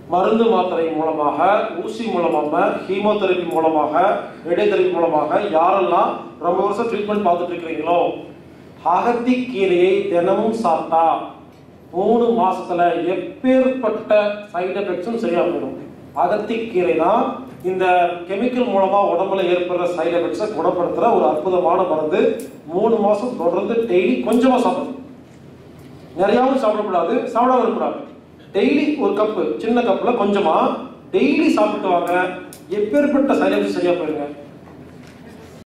மருந்து மாத்திரை மூலமாக ஊசி மூலமாக ஹீமோதெரபி மூலமாக ரேடியோதெரபி மூலமாக யாரெல்லாம் ரொம்ப வருஷம் ட்ரீட்மெண்ட் பார்த்துட்டு இருக்கிறீங்களோ அகத்தி கீரையை தினமும் சாப்பிட்டா மூணு மாசத்துல எப்பேற்பட்ட சைடு எஃபெக்ட்ஸும் சரியா போயிடும் அகத்தி கீரை தான் இந்த கெமிக்கல் மூலமா உடம்புல ஏற்படுற சைடு எஃபெக்ட்ஸை குணப்படுத்துற ஒரு அற்புதமான மருந்து மூணு மாசம் தொடர்ந்து டெய்லி கொஞ்சமா சாப்பிடணும் நிறையாவும் சாப்பிடக்கூடாது சாப்பிடாம இருக்கக்கூடாது டெய்லி ஒரு கப்பு சின்ன கப்பில் கொஞ்சமா டெய்லி சாப்பிட்டு வாங்க எப்பேற்பட்ட சைடு எஃபெக்ட் சரியா போயிருங்க